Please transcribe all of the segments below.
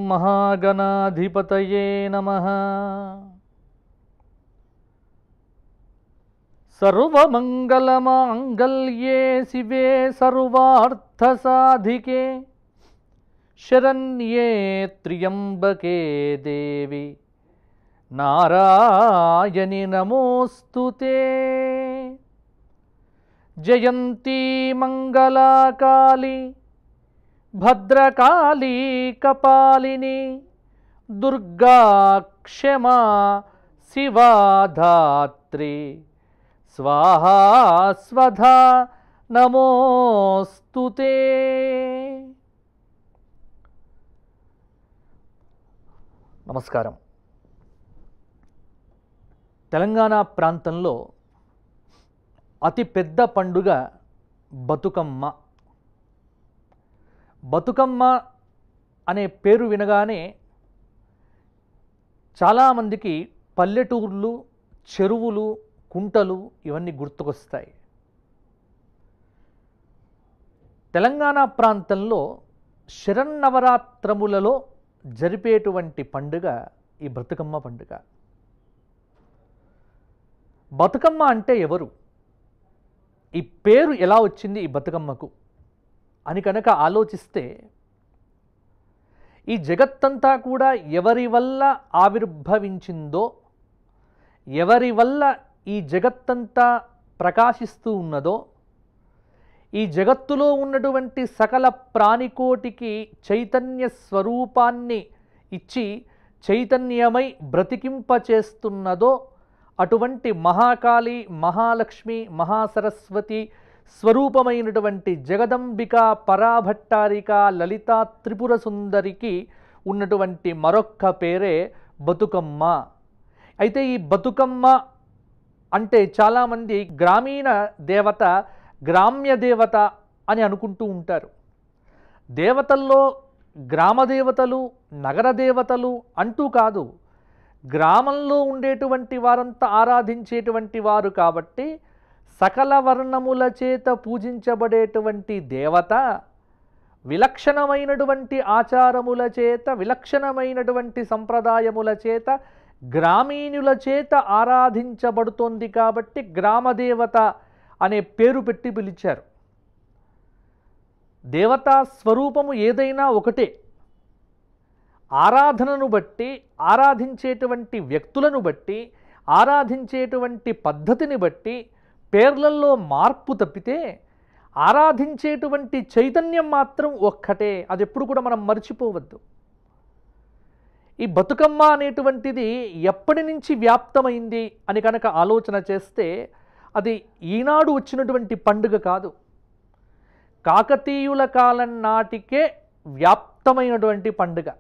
మహాగణాధిపతయే నమ సర్వమంగళమాంగళ్యే శివే సర్వార్థసాధికే శరణ్యే త్ర్యంబకే దేవి నారాయణి నమోస్తుతే జయంతి మంగళాకాళి భద్రకాళీ కపాలిని దుర్గా క్షమా శివాధాత్రి స్వాహా స్వధా నమోస్తుతే నమస్కారం తెలంగాణ ప్రాంతంలో అతి పెద్ద పండుగ బతుకమ్మ బతుకమ్మ అనే పేరు వినగానే చాలామందికి పల్లెటూర్లు చెరువులు కుంటలు ఇవన్నీ గుర్తుకొస్తాయి తెలంగాణ ప్రాంతంలో శరన్నవరాత్రములలో జరిపేటువంటి పండుగ ఈ బతుకమ్మ పండుగ బతుకమ్మ అంటే ఎవరు ఈ పేరు ఎలా వచ్చింది ఈ బతుకమ్మకు అని కనుక ఆలోచిస్తే ఈ జగత్తంతా కూడా ఎవరి వల్ల ఆవిర్భవించిందో ఎవరి వల్ల ఈ జగత్తంతా ప్రకాశిస్తూ ఉన్నదో ఈ జగత్తులో ఉన్నటువంటి సకల ప్రాణికోటికి చైతన్య స్వరూపాన్ని ఇచ్చి చైతన్యమై బ్రతికింపచేస్తున్నదో అటువంటి మహాకాళి మహాలక్ష్మి మహాసరస్వతి స్వరూపమైనటువంటి జగదంబిక పరాభట్టారిక లలితా త్రిపుర సుందరికి ఉన్నటువంటి మరొక్క పేరే బతుకమ్మ అయితే ఈ బతుకమ్మ అంటే చాలామంది గ్రామీణ దేవత గ్రామ్య దేవత అని అనుకుంటూ ఉంటారు దేవతల్లో గ్రామ దేవతలు నగర దేవతలు అంటూ కాదు గ్రామంలో ఉండేటువంటి వారంతా ఆరాధించేటువంటి వారు కాబట్టి సకల వర్ణముల చేత పూజించబడేటువంటి దేవత విలక్షణమైనటువంటి ఆచారముల చేత విలక్షణమైనటువంటి సంప్రదాయముల చేత గ్రామీణుల చేత ఆరాధించబడుతోంది కాబట్టి గ్రామదేవత అనే పేరు పెట్టి పిలిచారు దేవతా స్వరూపము ఏదైనా ఒకటే ఆరాధనను బట్టి ఆరాధించేటువంటి వ్యక్తులను బట్టి ఆరాధించేటువంటి పద్ధతిని బట్టి పేర్లల్లో మార్పు తప్పితే ఆరాధించేటువంటి చైతన్యం మాత్రం ఒక్కటే అది ఎప్పుడు కూడా మనం మర్చిపోవద్దు ఈ బతుకమ్మ అనేటువంటిది ఎప్పటి నుంచి వ్యాప్తమైంది అని కనుక ఆలోచన చేస్తే అది ఈనాడు వచ్చినటువంటి పండుగ కాదు కాకతీయుల కాలం నాటికే వ్యాప్తమైనటువంటి పండుగ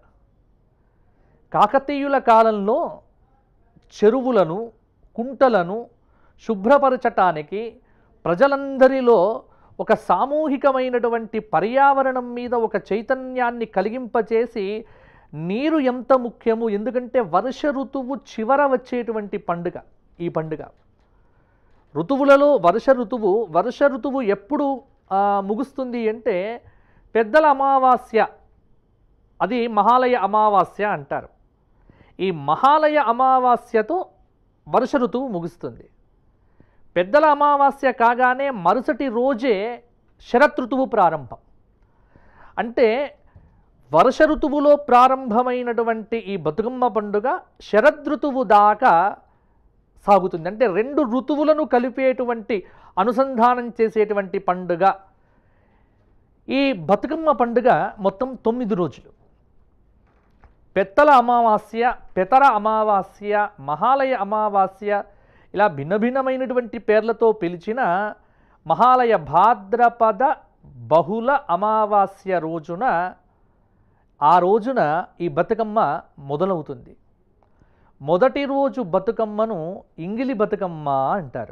కాకతీయుల కాలంలో చెరువులను కుంటలను శుభ్రపరచటానికి ప్రజలందరిలో ఒక సామూహికమైనటువంటి పర్యావరణం మీద ఒక చైతన్యాన్ని కలిగింపచేసి నీరు ఎంత ముఖ్యము ఎందుకంటే వర్ష ఋతువు చివర వచ్చేటువంటి పండుగ ఈ పండుగ ఋతువులలో వర్ష ఋతువు వర్ష ఋతువు ఎప్పుడు ఆ, ముగుస్తుంది అంటే పెద్దల అమావాస్య అది మహాలయ అమావాస్య అంటారు ఈ మహాలయ అమావాస్యతో వర్ష ఋతువు ముగుస్తుంది పెద్దల అమావాస్య కాగానే మరుసటి రోజే శరత్ ఋతువు ప్రారంభం అంటే వర్ష ఋతువులో ప్రారంభమైనటువంటి ఈ బతుకమ్మ పండుగ శరదృతువు దాకా సాగుతుంది అంటే రెండు ఋతువులను కలిపేటువంటి అనుసంధానం చేసేటువంటి పండుగ ఈ బతుకమ్మ పండుగ మొత్తం తొమ్మిది రోజులు పెత్తల అమావాస్య పెతర అమావాస్య మహాలయ అమావాస్య ఇలా భిన్న భిన్నమైనటువంటి పేర్లతో పిలిచిన మహాలయ భాద్రపద బహుళ అమావాస్య రోజున ఆ రోజున ఈ బతుకమ్మ మొదలవుతుంది మొదటి రోజు బతుకమ్మను ఇంగిలి బతుకమ్మ అంటారు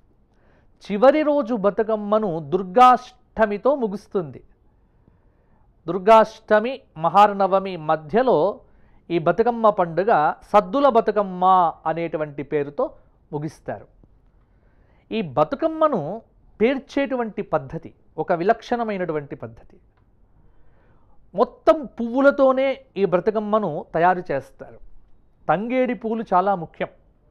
చివరి రోజు బతుకమ్మను దుర్గాష్టమితో ముగుస్తుంది దుర్గాష్టమి మహానవమి మధ్యలో ఈ బతుకమ్మ పండుగ సద్దుల బతుకమ్మ అనేటువంటి పేరుతో ముగిస్తారు ఈ బతుకమ్మను పేర్చేటువంటి పద్ధతి ఒక విలక్షణమైనటువంటి పద్ధతి మొత్తం పువ్వులతోనే ఈ బ్రతకమ్మను తయారు చేస్తారు తంగేడి పువ్వులు చాలా ముఖ్యం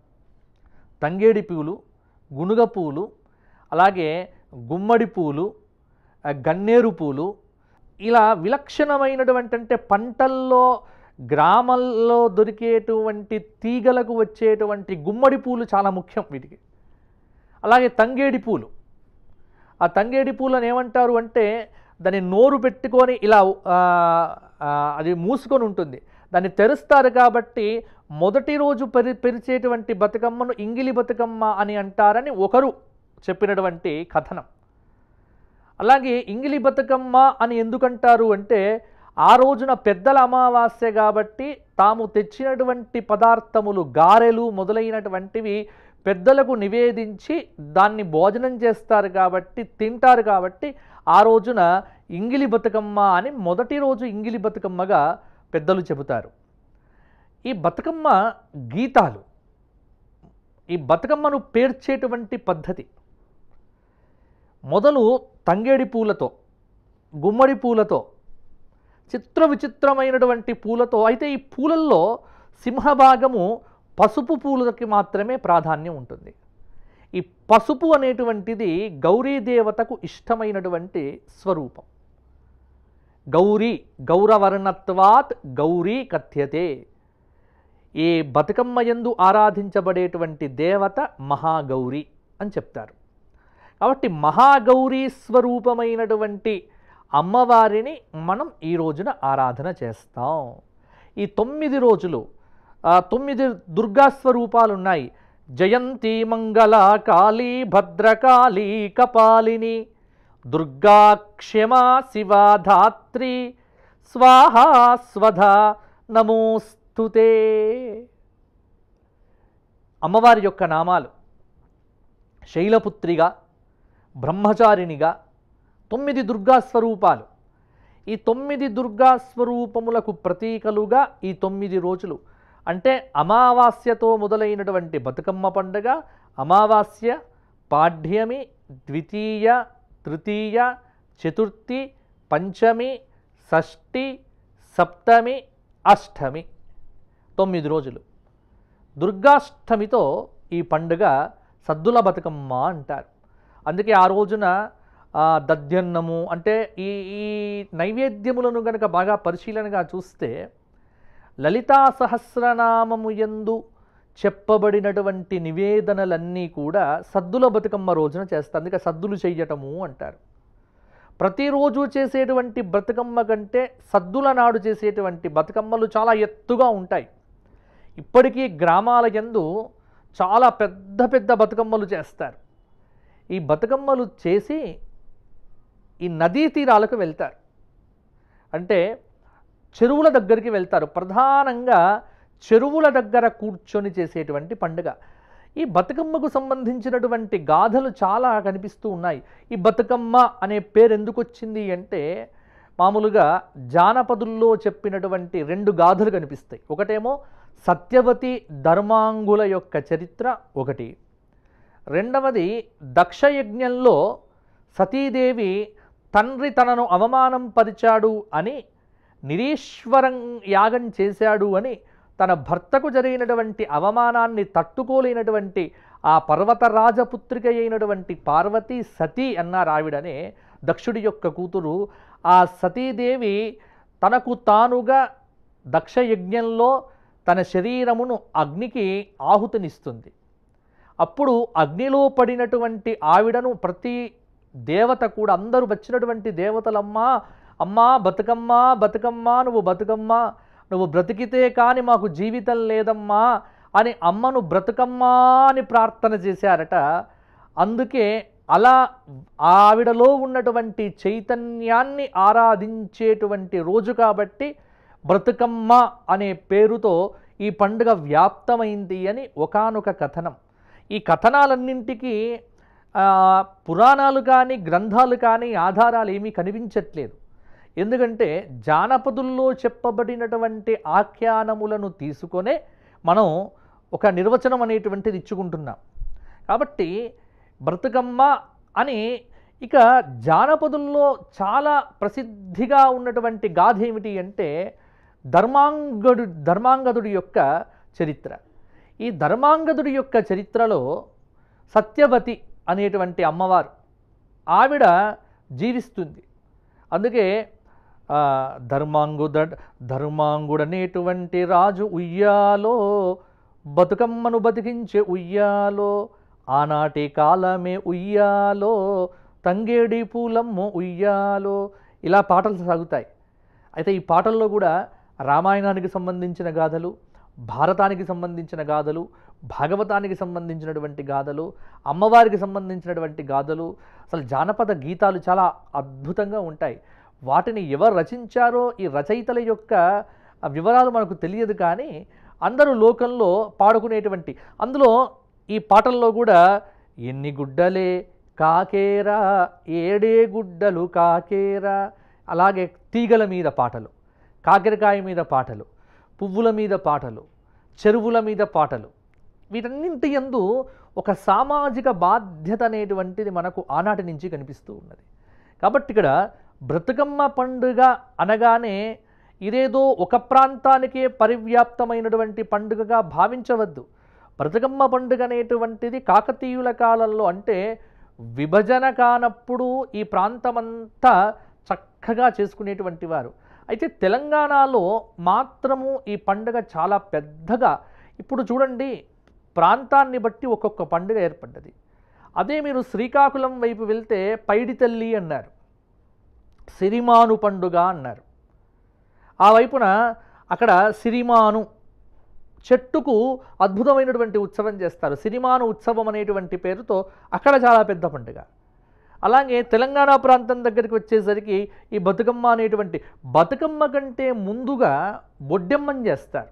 తంగేడి పువ్వులు గునుగ పువ్వులు అలాగే గుమ్మడి పువ్వులు ఆ, గన్నేరు పూలు ఇలా విలక్షణమైనటువంటి అంటే పంటల్లో గ్రామాల్లో దొరికేటువంటి తీగలకు వచ్చేటువంటి గుమ్మడి పూలు చాలా ముఖ్యం వీటికి అలాగే తంగేడి పూలు ఆ తంగేడి పూలను ఏమంటారు అంటే దాన్ని నోరు పెట్టుకొని ఇలా ఆ, ఆ, అది మూసుకొని ఉంటుంది దాన్ని తెరుస్తారు కాబట్టి మొదటి రోజు పెరి పెరిచేటువంటి బతుకమ్మను ఇంగిలి బతుకమ్మ అని అంటారని ఒకరు చెప్పినటువంటి కథనం అలాగే ఇంగిలి బతుకమ్మ అని ఎందుకంటారు అంటే ఆ రోజున పెద్దల అమావాస్య కాబట్టి తాము తెచ్చినటువంటి పదార్థములు గారెలు మొదలైనటువంటివి పెద్దలకు నివేదించి దాన్ని భోజనం చేస్తారు కాబట్టి తింటారు కాబట్టి ఆ రోజున ఇంగిలి బతుకమ్మ అని మొదటి రోజు ఇంగిలి బతుకమ్మగా పెద్దలు చెబుతారు ఈ బతుకమ్మ గీతాలు ఈ బతుకమ్మను పేర్చేటువంటి పద్ధతి మొదలు తంగేడి పూలతో గుమ్మడి పూలతో చిత్ర విచిత్రమైనటువంటి పూలతో అయితే ఈ పూలల్లో సింహభాగము పసుపు పూలకి మాత్రమే ప్రాధాన్యం ఉంటుంది ఈ పసుపు అనేటువంటిది గౌరీ దేవతకు ఇష్టమైనటువంటి స్వరూపం గౌరీ గౌరవర్ణత్వాత్ గౌరీ కథ్యతే ఈ బతుకమ్మ యందు ఆరాధించబడేటువంటి దేవత మహాగౌరి అని చెప్తారు కాబట్టి మహాగౌరీ స్వరూపమైనటువంటి అమ్మవారిని మనం ఈ రోజున ఆరాధన చేస్తాం ఈ తొమ్మిది రోజులు ఆ తొమ్మిది దుర్గా స్వరూపాలు ఉన్నాయి జయంతి మంగళ కాళీ భద్రకాళీ కపాలిని దుర్గా క్షమా శివా ధాత్రి స్వాహా స్వధ నమోస్తుతే అమ్మవారి యొక్క నామాలు శైలపుత్రిగా బ్రహ్మచారిణిగా తొమ్మిది దుర్గా స్వరూపాలు ఈ తొమ్మిది దుర్గా స్వరూపములకు ప్రతీకలుగా ఈ తొమ్మిది రోజులు అంటే అమావాస్యతో మొదలైనటువంటి బతుకమ్మ పండుగ అమావాస్య పాడ్యమి ద్వితీయ తృతీయ చతుర్థి పంచమి షష్ఠి సప్తమి అష్టమి తొమ్మిది రోజులు దుర్గాష్టమితో ఈ పండుగ సద్దుల బతుకమ్మ అంటారు అందుకే ఆ రోజున ఆ, దధ్యన్నము అంటే ఈ ఈ నైవేద్యములను గనక బాగా పరిశీలనగా చూస్తే లలితా సహస్రనామము యందు చెప్పబడినటువంటి నివేదనలన్నీ కూడా సద్దుల బతుకమ్మ రోజున చేస్తారు అందుకే సద్దులు చెయ్యటము అంటారు ప్రతిరోజు చేసేటువంటి బతుకమ్మ కంటే సద్దుల నాడు చేసేటువంటి బతుకమ్మలు చాలా ఎత్తుగా ఉంటాయి ఇప్పటికీ గ్రామాల యందు చాలా పెద్ద పెద్ద బతుకమ్మలు చేస్తారు ఈ బతుకమ్మలు చేసి ఈ నదీ తీరాలకు వెళ్తారు అంటే చెరువుల దగ్గరికి వెళ్తారు ప్రధానంగా చెరువుల దగ్గర కూర్చొని చేసేటువంటి పండుగ ఈ బతుకమ్మకు సంబంధించినటువంటి గాథలు చాలా కనిపిస్తూ ఉన్నాయి ఈ బతుకమ్మ అనే పేరు ఎందుకు వచ్చింది అంటే మామూలుగా జానపదుల్లో చెప్పినటువంటి రెండు గాథలు కనిపిస్తాయి ఒకటేమో సత్యవతి ధర్మాంగుల యొక్క చరిత్ర ఒకటి రెండవది దక్షయజ్ఞంలో సతీదేవి తండ్రి తనను అవమానం పరిచాడు అని నిరీశ్వరం యాగం చేశాడు అని తన భర్తకు జరిగినటువంటి అవమానాన్ని తట్టుకోలేనటువంటి ఆ పర్వత రాజపుత్రిక అయినటువంటి పార్వతి సతీ అన్నారు ఆవిడనే దక్షుడి యొక్క కూతురు ఆ సతీదేవి తనకు తానుగా దక్షయజ్ఞంలో తన శరీరమును అగ్నికి ఆహుతినిస్తుంది అప్పుడు అగ్నిలో పడినటువంటి ఆవిడను ప్రతి దేవత కూడా అందరూ వచ్చినటువంటి దేవతలమ్మా అమ్మా బతుకమ్మా బతుకమ్మా నువ్వు బతుకమ్మా నువ్వు బ్రతికితే కానీ మాకు జీవితం లేదమ్మా అని అమ్మను బ్రతుకమ్మా అని ప్రార్థన చేశారట అందుకే అలా ఆవిడలో ఉన్నటువంటి చైతన్యాన్ని ఆరాధించేటువంటి రోజు కాబట్టి బ్రతుకమ్మ అనే పేరుతో ఈ పండుగ వ్యాప్తమైంది అని ఒకానొక కథనం ఈ కథనాలన్నింటికీ ఆ, పురాణాలు కానీ గ్రంథాలు కానీ ఆధారాలు ఏమీ కనిపించట్లేదు ఎందుకంటే జానపదుల్లో చెప్పబడినటువంటి ఆఖ్యానములను తీసుకొనే మనం ఒక నిర్వచనం అనేటువంటిది ఇచ్చుకుంటున్నాం కాబట్టి బ్రతుకమ్మ అని ఇక జానపదుల్లో చాలా ప్రసిద్ధిగా ఉన్నటువంటి గాథ ఏమిటి అంటే ధర్మాంగడు ధర్మాంగదుడి యొక్క చరిత్ర ఈ ధర్మాంగదుడి యొక్క చరిత్రలో సత్యవతి అనేటువంటి అమ్మవారు ఆవిడ జీవిస్తుంది అందుకే ఆ, ధర్మాంగుద ధర్మాంగుడనేటువంటి రాజు ఉయ్యాలో బతుకమ్మను బతికించే ఉయ్యాలో ఆనాటి కాలమే ఉయ్యాలో తంగేడి పూలమ్మ ఉయ్యాలో ఇలా పాటలు సాగుతాయి అయితే ఈ పాటల్లో కూడా రామాయణానికి సంబంధించిన గాథలు భారతానికి సంబంధించిన గాథలు భాగవతానికి సంబంధించినటువంటి గాథలు అమ్మవారికి సంబంధించినటువంటి గాథలు అసలు జానపద గీతాలు చాలా అద్భుతంగా ఉంటాయి వాటిని ఎవరు రచించారో ఈ రచయితల యొక్క ఆ వివరాలు మనకు తెలియదు కానీ అందరూ లోకంలో పాడుకునేటువంటి అందులో ఈ పాటల్లో కూడా ఎన్ని గుడ్డలే కాకేరా ఏడే గుడ్డలు కాకేరా అలాగే తీగల మీద పాటలు కాకరకాయ మీద పాటలు పువ్వుల మీద పాటలు చెరువుల మీద పాటలు వీటన్నింటి యందు ఒక సామాజిక బాధ్యత అనేటువంటిది మనకు ఆనాటి నుంచి కనిపిస్తూ ఉన్నది కాబట్టి ఇక్కడ బ్రతుకమ్మ పండుగ అనగానే ఇదేదో ఒక ప్రాంతానికే పరివ్యాప్తమైనటువంటి పండుగగా భావించవద్దు బ్రతుకమ్మ పండుగ అనేటువంటిది కాకతీయుల కాలంలో అంటే విభజన కానప్పుడు ఈ ప్రాంతమంతా చక్కగా చేసుకునేటువంటి వారు అయితే తెలంగాణలో మాత్రము ఈ పండుగ చాలా పెద్దగా ఇప్పుడు చూడండి ప్రాంతాన్ని బట్టి ఒక్కొక్క పండుగ ఏర్పడ్డది అదే మీరు శ్రీకాకుళం వైపు వెళ్తే పైడితల్లి అన్నారు సిరిమాను పండుగ అన్నారు ఆ వైపున అక్కడ సిరిమాను చెట్టుకు అద్భుతమైనటువంటి ఉత్సవం చేస్తారు సిరిమాను ఉత్సవం అనేటువంటి పేరుతో అక్కడ చాలా పెద్ద పండుగ అలాగే తెలంగాణ ప్రాంతం దగ్గరికి వచ్చేసరికి ఈ బతుకమ్మ అనేటువంటి బతుకమ్మ కంటే ముందుగా బొడ్డెమ్మని చేస్తారు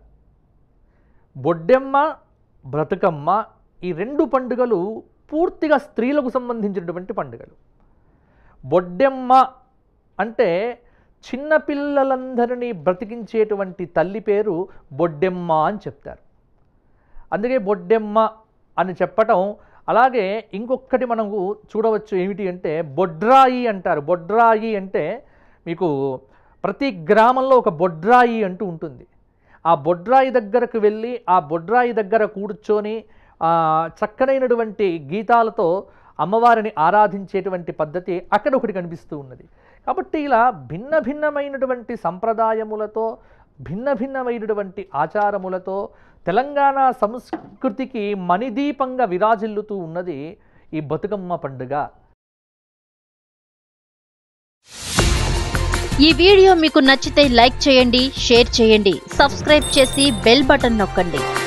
బొడ్డెమ్మ బ్రతుకమ్మ ఈ రెండు పండుగలు పూర్తిగా స్త్రీలకు సంబంధించినటువంటి పండుగలు బొడ్డెమ్మ అంటే చిన్నపిల్లలందరినీ బ్రతికించేటువంటి తల్లి పేరు బొడ్డెమ్మ అని చెప్తారు అందుకే బొడ్డెమ్మ అని చెప్పటం అలాగే ఇంకొకటి మనకు చూడవచ్చు ఏమిటి అంటే బొడ్రాయి అంటారు బొడ్రాయి అంటే మీకు ప్రతి గ్రామంలో ఒక బొడ్రాయి అంటూ ఉంటుంది ఆ బొడ్రాయి దగ్గరకు వెళ్ళి ఆ బొడ్రాయి దగ్గర కూర్చొని ఆ, చక్కనైనటువంటి గీతాలతో అమ్మవారిని ఆరాధించేటువంటి పద్ధతి అక్కడ ఒకటి కనిపిస్తూ ఉన్నది కాబట్టి ఇలా భిన్న భిన్నమైనటువంటి సంప్రదాయములతో భిన్న భిన్నమైనటువంటి ఆచారములతో తెలంగాణ సంస్కృతికి మణిదీపంగా విరాజిల్లుతూ ఉన్నది ఈ బతుకమ్మ పండుగ ఈ వీడియో మీకు నచ్చితే లైక్ చేయండి షేర్ చేయండి సబ్స్క్రైబ్ చేసి బెల్ బటన్ నొక్కండి